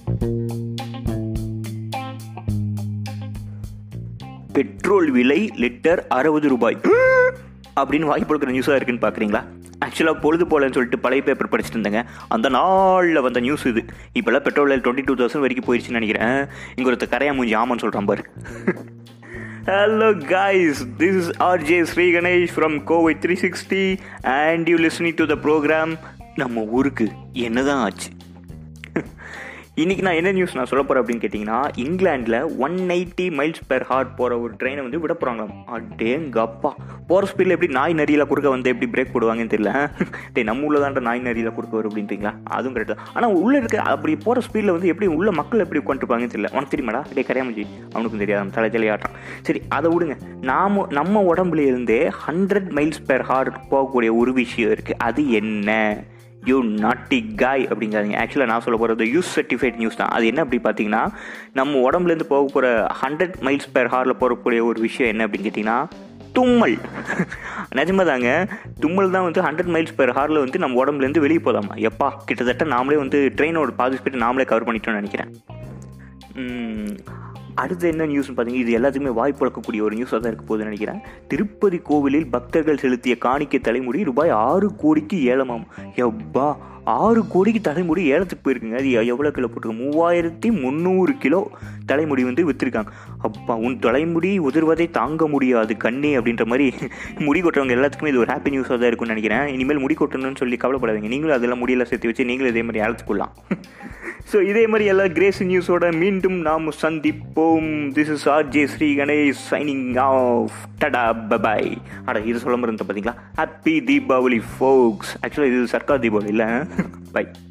petrol விலை litre அறுபது ரூபாய் அப்படின்னு வாய்ப்பு கொடுக்குற நியூஸாக இருக்குன்னு பார்க்குறீங்களா ஆக்சுவலாக பொழுது போலன்னு சொல்லிட்டு பழைய பேப்பர் படிச்சுட்டு இருந்தேங்க அந்த நாளில் வந்த நியூஸ் இது இப்போல்லாம் பெட்ரோல் விலை டுவெண்ட்டி டூ தௌசண்ட் வரைக்கும் போயிடுச்சுன்னு நினைக்கிறேன் இங்கே ஒருத்தர் கரையா மூஞ்சி ஆமான்னு சொல்கிறான் பாரு hello guys this is RJ Sri Ganesh from Kovai three sixty and you listening to the programme நம்ம ஊருக்கு என்னதான் ஆச்சு இன்னைக்கு நான் என்ன நியூஸ் நான் சொல்ல போகிறேன் அப்படின்னு கேட்டிங்கன்னா இங்கிலாண்டில் one eighty miles per hour போகிற ஒரு ட்ரெயினை வந்து விட போகிறாங்களாம் அடேங்கப்பா போகிற ஸ்பீடில் எப்படி நாய் நரியில் குறுக்க வந்து எப்படி பிரேக் போடுவாங்கன்னு தெரியல டே நம்ம ஊரில் தான் நாய் நரியில் குறுக்க வரும் அப்படின்றீங்களா அதுவும் கரெக்ட் தான் ஆனால் உள்ளே இருக்க அப்படி போகிற ஸ்பீடில் வந்து எப்படி உள்ள மக்கள் எப்படி உட்காந்துருப்பாங்கன்னு தெரியல உனக்கு தெரியுமாடா டே கரையாமச்சி அவனுக்கும் தெரியாது தலை தலை ஆட்டம் சரி அதை விடுங்க நாம நம்ம உடம்புல இருந்தே ஹண்ட்ரட் மைல்ஸ் பெர் ஹார்ட் போகக்கூடிய ஒரு விஷயம் இருக்குது அது என்ன யூ நாட்டி காய் அப்படிங்காதீங்க ஆக்சுவலாக நான் சொல்ல போகிறது யூஸ் சர்டிஃபைட் நியூஸ் தான் அது என்ன அப்படி பார்த்தீங்கன்னா நம்ம உடம்புலேருந்து போக போகிற ஹண்ட்ரட் மைல்ஸ் பெர் ஹாரில் போகக்கூடிய ஒரு விஷயம் என்ன அப்படின்னு கேட்டிங்கன்னா தும்மல் நிஜமாதாங்க தும்மல் தான் வந்து ஹண்ட்ரட் மைல்ஸ் பெர் ஹாரில் வந்து நம்ம உடம்புலேருந்து வெளியே போதாமா எப்பா கிட்டத்தட்ட நாமளே வந்து ட்ரெயினோட பாதி ஸ்பீட் நாமளே கவர் பண்ணிட்டோம்னு நினைக்கிறேன் அடுத்து என்ன நியூஸ்னு பார்த்தீங்கன்னா இது எல்லாத்துக்குமே வாய்ப்பு வளர்க்கக்கூடிய ஒரு நியூஸாக தான் இருக்க போகுதுன்னு நினைக்கிறேன் திருப்பதி கோவிலில் பக்தர்கள் செலுத்திய காணிக்கை தலைமுடி ரூபாய் ஆறு கோடிக்கு ஏலமாம் எவ்வா ஆறு கோடிக்கு தலைமுடி ஏலத்துக்கு போயிருக்குங்க அது எவ்வளோ கிலோ போட்டிருக்கு மூவாயிரத்தி முந்நூறு கிலோ தலைமுடி வந்து விற்றுருக்காங்க அப்பா உன் தலைமுடி உதிர்வதை தாங்க முடியாது கண்ணே அப்படின்ற மாதிரி முடி கொட்டுறவங்க எல்லாத்துக்குமே இது ஒரு ஹாப்பி நியூஸாக தான் இருக்கும்னு நினைக்கிறேன் இனிமேல் முடி கொட்டணும்னு சொல்லி கவலைப்படாதீங்க நீங்களும் அதெல்லாம் முடியெல்லாம் சேர்த்து வச்சு நீங்களும் இதே மாதிரி ஏலத்துக்குள்ளலாம் ஸோ இதே மாதிரி எல்லா கிரேஸ் நியூஸோட மீண்டும் நாம் சந்திப்போம் this is R J Sri Ganesh signing off tata bye bye அட இது சொல்ல மாதிரி பார்த்தீங்களா ஹாப்பி தீபாவளி ஃபோக்ஸ் ஆக்சுவலாக இது சர்க்கார் தீபாவளி இல்லை பை